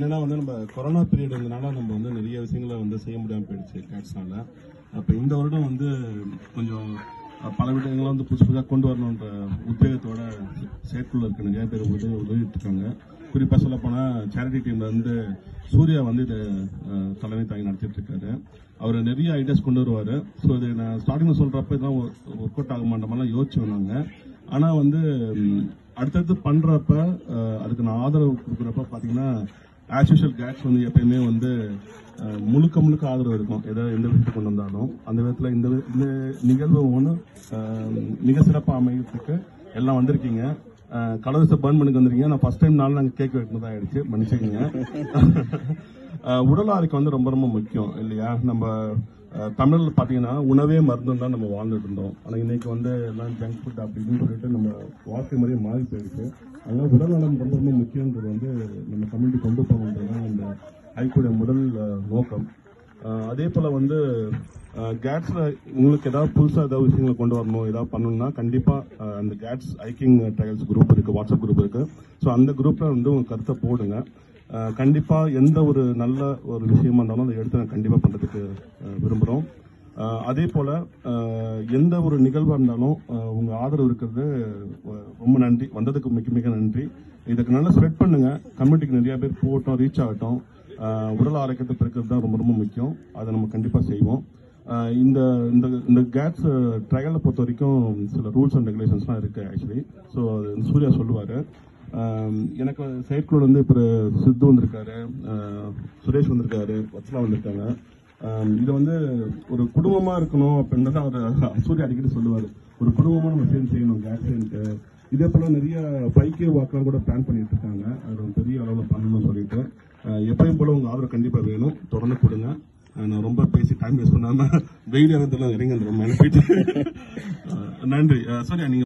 என்னன்னா வந்து நம்ம கொரோனா பீரியட் இருந்தனால நம்ம வந்து நிறைய விஷயங்களை வந்து செய்ய முடியாம போயிடுச்சு கேட்ஸ்னால அப்ப இந்த வருடம் வந்து கொஞ்சம் அஹ், பல விஷயங்களை வந்து புதுசு புதுசாக கொண்டு வரணுன்ற உத்வேகத்தோட செயற்குள்ள இருக்க நிறைய பேர் உதவி உதவிட்டு இருக்காங்க குறிப்பா சொல்ல போனா சேரிட்டி டீம்ல இருந்து சூர்யா வந்து இதை அஹ், தலைமை தாங்கி நடத்திட்டு இருக்காரு அவர் நிறைய ஐடியாஸ் கொண்டு வருவாரு ஸோ இது நான் ஸ்டார்டிங்ல சொல்றப்ப இதான் ஒர்க் அவுட் ஆக மாட்டோமெல்லாம் யோசிச்சு வந்தாங்க ஆனா வந்து ம், அடுத்தடுத்து பண்றப்ப அஹ், அதுக்கு நான் ஆதரவு கொடுக்குறப்ப பாத்தீங்கன்னா ஆஸ் யூஷுவல் கேட்ஸ் வந்து எப்பயுமே வந்து அஹ், முழுக்க முழுக்க ஆதரவு இருக்கும் ஏதோ எந்த விஷயத்தை கொண்டு வந்தாலும் அந்த விதத்துல இந்த வி- இந்த நிகழ்வு ஒன்று மிக சிறப்பாக அமைகிறதுக்கு எல்லாம் வந்திருக்கீங்க கலர்ஸை பர்ன் பண்ணிட்டு வந்திருக்கீங்க நான் ஃபர்ஸ்ட் டைம் நாள் நாங்கள் கேக் வெட்டினதா ஆயிடுச்சு மன்னிச்சுக்கோங்க அஹ், உடல் ஆரோக்கியம் வந்து ரொம்ப ரொம்ப முக்கியம் இல்லையா நம்ம அஹ், தமிழ்ல பாத்தீங்கன்னா உணவே மருந்து தான் நம்ம வாழ்ந்துட்டு இருந்தோம் ஆனா இன்னைக்கு வந்து எல்லாம் ஜங்க் ஃபுட் அப்படி இப்படின்னு சொல்லிட்டு நம்ம வாழ்க்கை முறையே மாறி போயிடுச்சு அதனால உடல் நலம் ரொம்ப ரொம்ப முக்கியன்றது வந்து நம்ம கம்யூனிட்டி கொண்டு போகணுன்றது தான் இந்த ஐக்கூடிய முதல் அஹ், நோக்கம் அஹ், அதே போல வந்து கேட்ஸ்ல உங்களுக்கு ஏதாவது புதுசா ஏதாவது விஷயங்களை கொண்டு வரணும் ஏதாவது பண்ணணும்னா கண்டிப்பா அஹ், அந்த கேட்ஸ் ஐக்கிங் ட்ரையல்ஸ் குரூப் இருக்கு வாட்ஸ்அப் குரூப் இருக்கு ஸோ அந்த குரூப்ல வந்து உங்க கருத்தை போடுங்க அஹ், கண்டிப்பா எந்த ஒரு நல்ல ஒரு விஷயமா இருந்தாலும் அதை எடுத்து நான் கண்டிப்பா பண்றதுக்கு அஹ், விரும்புறோம் அஹ், அதே போல அஹ், எந்த ஒரு நிகழ்வா இருந்தாலும் அஹ், உங்க ஆதரவு இருக்கிறது அஹ், ரொம்ப நன்றி வந்ததுக்கு மிக மிக நன்றி இதுக்கு நல்லா ஸ்ப்ரெட் பண்ணுங்க கம்யூனிட்டிக்கு நிறைய பேர் போகட்டும் ரீச் ஆகட்டும் அஹ், உடல் ஆரோக்கியத்தை பெருக்கிறது தான் ரொம்ப ரொம்ப முக்கியம் அதை நம்ம கண்டிப்பா செய்வோம் அஹ், இந்த இந்த இந்த கேட்ஸ் ட்ரையலை பொறுத்த வரைக்கும் சில ரூல்ஸ் அண்ட் ரெகுலேஷன்ஸ்லாம் இருக்கு ஆக்சுவலி ஸோ சூர்யா சொல்லுவாரு ஆம், எனக்கு செயற்குழு வந்து இப்போ சித்து வந்திருக்காரு ஆஹ், சுரேஷ் வந்திருக்காரு வத்சலா வந்திருக்காங்க ஆம், இது வந்து ஒரு குடும்பமா இருக்கணும் அப்படின்றத அவர் சூர்யா அடிக்கடி சொல்லுவாரு ஒரு குடும்பமா நம்ம சேர்ந்து செய்யணும் கேட்ஸுன்ட்டு இதே போல நிறைய ஃபைவ் கே வாக்கெல்லாம் கூட பிளான் பண்ணிட்டு இருக்காங்க அது ஒரு பெரிய அளவில் பண்ணணும்னு சொல்லிட்டு ஆஹ், எப்பயும் போல உங்க ஆதரவு கண்டிப்பா வேணும் தொடர்ந்து கொடுங்க ஆஹ், நான் ரொம்ப பேசி டைம் வேஸ்ட் பண்ணாம வெயில் இறங்கி ரொம்ப எனக்கு நன்றி ஆஹ், சூர்யா நீங்க